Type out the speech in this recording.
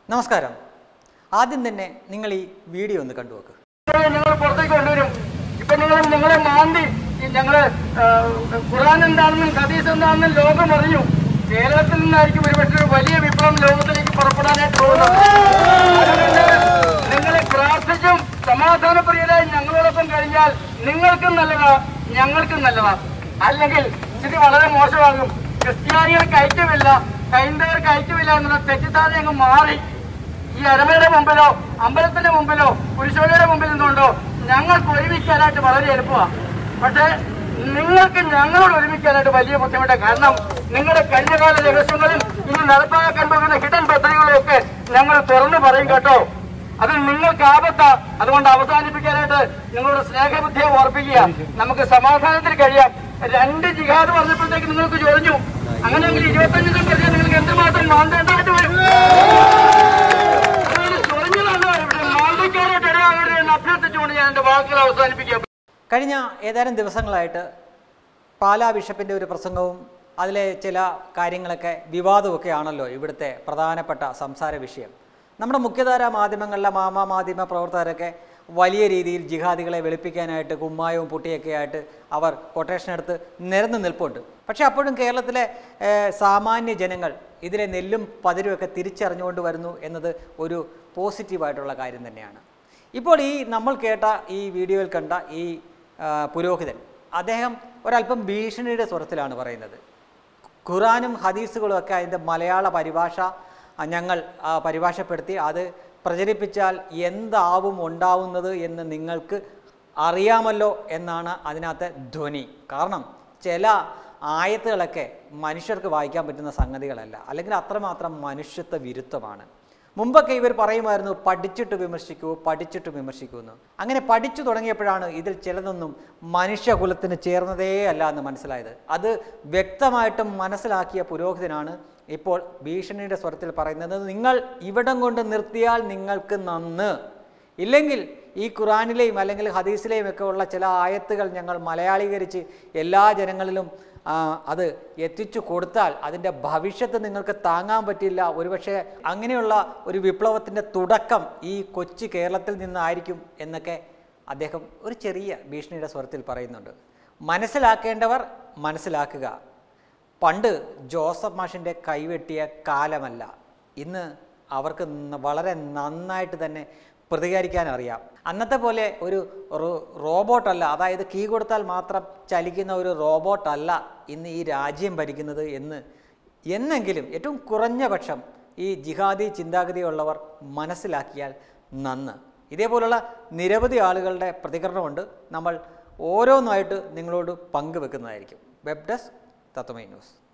നമസ്കാരം ആദ്യം തന്നെ നിങ്ങൾ ഈ വീഡിയോ ഒന്ന് കണ്ടുവെക്കുക ഞങ്ങൾ പുറത്തേക്ക് കൊണ്ടുവരും ഇപ്പൊ നിങ്ങൾ നിങ്ങളെ മാന്തി ഈ ഞങ്ങള് ആ, ഖുർആൻ എന്താണെന്നും ഹദീസ് എന്താണെന്നും ലോകം അറിഞ്ഞു കേരളത്തിൽ നിന്നായിരിക്കും ഒരുപക്ഷെ ഒരു വലിയ വിപ്ലവം ലോകത്തിലേക്ക് പുറപ്പെടാനായിട്ട് പോകുന്നത് അതുകൊണ്ട് നിങ്ങളെ പ്രാർത്ഥിച്ചും സമാധാനപ്രിയരായി ഞങ്ങളോടൊപ്പം കഴിഞ്ഞാൽ നിങ്ങൾക്കും നല്ലതാ ഞങ്ങൾക്കും നല്ലതാ അല്ലെങ്കിൽ സ്ഥിതി വളരെ മോശമാകും ക്രിസ്ത്യാനികൾക്ക് ഐക്യമില്ല ഹൈന്ദവർക്ക് ഐക്യമില്ല എന്നുള്ള തെറ്റിദ്ധാരണ അങ്ങ് മാറി ഈ അരമയുടെ മുമ്പിലോ അമ്പലത്തിന്റെ മുമ്പിലോ കുരിശോലയുടെ മുമ്പിൽ നിന്നുകൊണ്ടോ ഞങ്ങൾക്ക് ഒരുമിക്കാനായിട്ട് വളരെ എളുപ്പമാണ് പക്ഷേ നിങ്ങൾക്ക് ഞങ്ങളോട് ഒരുമിക്കാനായിട്ട് വലിയ ബുദ്ധിമുട്ടാണ് കാരണം നിങ്ങളുടെ കഴിഞ്ഞകാല രഹസ്യങ്ങളും ഇനി നടപ്പാക്കാൻ പോകുന്ന ഹിഡൻ പദ്ധതികളും ഒക്കെ ഞങ്ങൾ തുറന്നു പറയും കേട്ടോ അത് നിങ്ങൾക്ക് ആപത്താ അതുകൊണ്ട് അവസാനിപ്പിക്കാനായിട്ട് നിങ്ങളോട് സ്നേഹബുദ്ധിയെ ഓർപ്പിക്കുക നമുക്ക് സമാധാനത്തിൽ കഴിയാം രണ്ട് ജിഹാദ് പറഞ്ഞപ്പോഴത്തേക്ക് നിങ്ങൾക്ക് ചൊറിഞ്ഞു അങ്ങനെയെങ്കിൽ ഇരുപത്തഞ്ചിനും പറഞ്ഞാൽ നിങ്ങൾക്ക് എന്തുമാത്രം മാന്തേണ്ടതായിട്ട് വരും അങ്ങനെ ചൊറിഞ്ഞതാണ് ഇവിടെ മാന്തിക്കാനായിട്ട് ഇടയാകരുത് എന്ന് അഭ്യർത്ഥിച്ചുകൊണ്ട് ഞാൻ എന്റെ വാക്കുകൾ അവസാനിപ്പിക്കാം കഴിഞ്ഞ ഏതാനും ദിവസങ്ങളായിട്ട് പാലാ ബിഷപ്പിൻ്റെ ഒരു പ്രസംഗവും അതിലെ ചില കാര്യങ്ങളൊക്കെ വിവാദമൊക്കെ ആണല്ലോ ഇവിടുത്തെ പ്രധാനപ്പെട്ട സംസാര വിഷയം നമ്മുടെ മുഖ്യധാരാ മാധ്യമങ്ങളിലെ മാമാ മാധ്യമ പ്രവർത്തകരൊക്കെ വലിയ രീതിയിൽ ജിഹാദികളെ വെളുപ്പിക്കാനായിട്ട് കുമ്മായവും പുട്ടിയൊക്കെ ആയിട്ട് അവർ കൊട്ടേഷൻ എടുത്ത് നിരന്ന് നിൽപ്പുണ്ട് പക്ഷേ അപ്പോഴും കേരളത്തിലെ ഏഹ്, സാമാന്യ ജനങ്ങൾ ഇതിലെ നെല്ലും പതിരുമൊക്കെ തിരിച്ചറിഞ്ഞുകൊണ്ട് വരുന്നു എന്നത് ഒരു പോസിറ്റീവായിട്ടുള്ള കാര്യം തന്നെയാണ് ഇപ്പോൾ ഈ നമ്മൾ കേട്ട ഈ വീഡിയോയിൽ കണ്ട ഈ ആ, പുരോഹിതൻ അദ്ദേഹം ഒരല്പം ഭീഷണിയുടെ സ്വരത്തിലാണ് പറയുന്നത് ഖുറാനും ഹദീസുകളും ഒക്കെ അതിൻ്റെ മലയാള പരിഭാഷ ആ, ഞങ്ങൾ ആ, പരിഭാഷപ്പെടുത്തി അത് പ്രചരിപ്പിച്ചാൽ എന്താവും ഉണ്ടാവുന്നത് എന്ന് നിങ്ങൾക്ക് അറിയാമല്ലോ എന്നാണ് അതിനകത്തെ ധ്വനി കാരണം ചില ആയത്തുകളൊക്കെ മനുഷ്യർക്ക് വായിക്കാൻ പറ്റുന്ന സംഗതികളല്ല അല്ലെങ്കിൽ അത്രമാത്രം മനുഷ്യത്വ വിരുദ്ധമാണ് മുമ്പൊക്കെ ഇവർ പറയുമായിരുന്നു പഠിച്ചിട്ട് വിമർശിക്കൂ പഠിച്ചിട്ട് വിമർശിക്കൂ എന്ന് അങ്ങനെ പഠിച്ചു തുടങ്ങിയപ്പോഴാണ് ഇതിൽ ചിലതൊന്നും മനുഷ്യകുലത്തിന് ചേർന്നതേ അല്ല എന്ന് മനസ്സിലായത് അത് വ്യക്തമായിട്ടും മനസ്സിലാക്കിയ പുരോഹിതനാണ് ഇപ്പോൾ ഭീഷണിയുടെ സ്വരത്തിൽ പറയുന്നത് നിങ്ങൾ ഇവിടം കൊണ്ട് നിർത്തിയാൽ നിങ്ങൾക്ക് നന്ന് ഇല്ലെങ്കിൽ ഈ ഖുറാനിലെയും അല്ലെങ്കിൽ ഹദീസിലെയും ഒക്കെ ഉള്ള ചില ആയത്തുകൾ ഞങ്ങൾ മലയാളീകരിച്ച് എല്ലാ ജനങ്ങളിലും ആ, അത് എത്തിച്ചു കൊടുത്താൽ അതിൻ്റെ ഭവിഷ്യത്ത് നിങ്ങൾക്ക് താങ്ങാൻ പറ്റില്ല ഒരുപക്ഷെ അങ്ങനെയുള്ള ഒരു വിപ്ലവത്തിൻ്റെ തുടക്കം ഈ കൊച്ചു കേരളത്തിൽ നിന്നായിരിക്കും എന്നൊക്കെ അദ്ദേഹം ഒരു ചെറിയ ഭീഷണിയുടെ സ്വരത്തിൽ പറയുന്നുണ്ട് മനസ്സിലാക്കേണ്ടവർ മനസ്സിലാക്കുക പണ്ട് ജോസഫ് മാഷിൻ്റെ കൈവെട്ടിയ കാലമല്ല ഇന്ന് അവർക്ക് ന- വളരെ നന്നായിട്ട് തന്നെ പ്രതികരിക്കാൻ അറിയാം അന്നത്തെ പോലെ ഒരു റോ- റോബോട്ടല്ല അതായത് കീ കൊടുത്താൽ മാത്രം ചലിക്കുന്ന ഒരു റോബോട്ടല്ല ഇന്ന് ഈ രാജ്യം ഭരിക്കുന്നത് എന്ന് എന്നെങ്കിലും ഏറ്റവും കുറഞ്ഞ പക്ഷം ഈ ജിഹാദി ചിന്താഗതിയുള്ളവർ മനസ്സിലാക്കിയാൽ നന്ന് ഇതേപോലുള്ള നിരവധി ആളുകളുടെ പ്രതികരണമുണ്ട് നമ്മൾ ഓരോന്നായിട്ട് നിങ്ങളോട് പങ്കുവെക്കുന്നതായിരിക്കും വെബ് ഡെസ്ക് തത്വമൈ ന്യൂസ്